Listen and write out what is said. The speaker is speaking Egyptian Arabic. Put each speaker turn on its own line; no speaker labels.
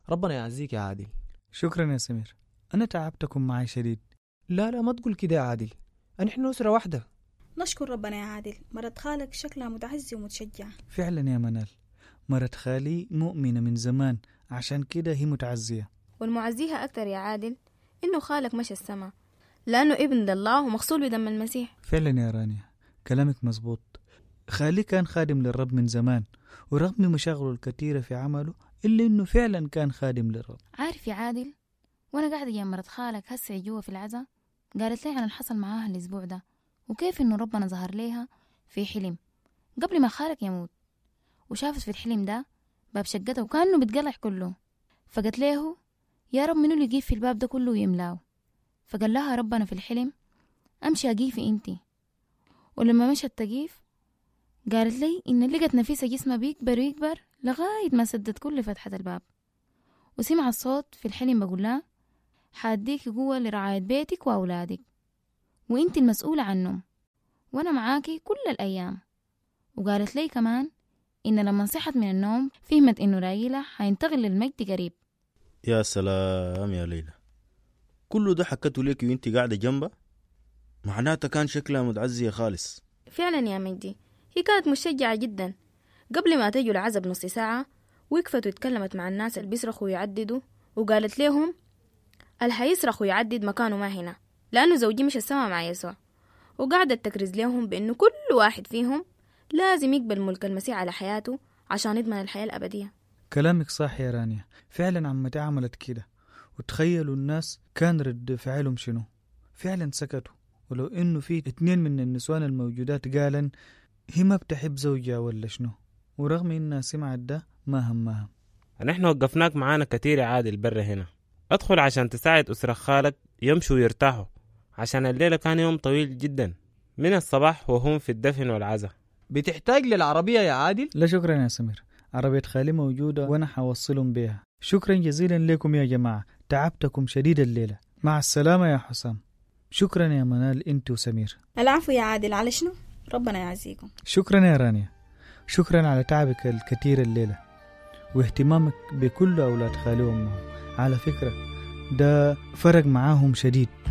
ربنا يعزيك يا عادل
شكرا يا سمير أنا تعبتكم معي شديد
لا لا ما تقول كده يا عادل نحن أسرة واحدة
نشكر ربنا يا عادل مرت خالك شكلها متعزي ومتشجع
فعلا يا منال مرت خالي مؤمنة من زمان عشان كده هي متعزية
والمعزيها أكتر يا عادل إنه خالك مشى السما لأنه ابن الله ومغسول بدم المسيح
فعلا يا رانيا كلامك مزبوط خالي كان خادم للرب من زمان ورغم مشاغله الكثيرة في عمله إلا إنه فعلا كان خادم للرب
عارف يا عادل وأنا قاعدة جنب مرت خالك هسه جوا في العزا قالت لي عن اللي حصل معاها الأسبوع ده وكيف إنه ربنا ظهر ليها في حلم قبل ما خالك يموت وشافت في الحلم ده باب شقتها وكأنه بتقلع كله فقالت له يا رب منو اللي يجيب في الباب ده كله ويملاه فقال لها ربنا في الحلم أمشي أجيفي إنتي ولما مشت تجيف قالت لي إن لقت نفيسة جسمها بيكبر ويكبر لغاية ما سدت كل فتحة الباب وسمع الصوت في الحلم بقول لها حاديكي قوة لرعاية بيتك وأولادك وإنتي المسؤولة عنهم وأنا معاكي كل الأيام وقالت لي كمان إن لما صحت من النوم فهمت إنه رايلة حينتقل للمجد قريب
يا سلام يا ليلى كله ده حكته لك وانت قاعدة جنبها معناتها كان شكلها متعزية خالص
فعلا يا مجدي هي كانت مشجعة جدا قبل ما تجوا العزا بنص ساعة وقفت واتكلمت مع الناس اللي بيصرخوا ويعددوا وقالت لهم اللي حيصرخ ويعدد مكانه ما هنا لأنه زوجي مش السما مع يسوع وقعدت تكرز لهم بأنه كل واحد فيهم لازم يقبل ملك المسيح على حياته عشان يضمن الحياة الأبدية
كلامك صح يا رانيا فعلا عمتي عملت كده وتخيلوا الناس كان رد فعلهم شنو فعلا سكتوا ولو انه في اتنين من النسوان الموجودات قالن هي ما بتحب زوجها ولا شنو ورغم انها سمعت ده ما همها
نحن وقفناك معانا كتير يا عادل برا هنا ادخل عشان تساعد أسرة خالك يمشوا ويرتاحوا عشان الليلة كان يوم طويل جدا من الصباح وهم في الدفن والعزا
بتحتاج للعربية يا عادل
لا شكرا يا سمير عربية خالي موجودة وأنا حوصلهم بيها شكرا جزيلا لكم يا جماعة تعبتكم شديد الليلة مع السلامة يا حسام شكرا يا منال انت وسمير
العفو يا عادل على شنو ربنا يعزيكم
شكرا يا رانيا شكرا على تعبك الكثير الليلة واهتمامك بكل أولاد خالي وأمهم على فكرة ده فرق معاهم شديد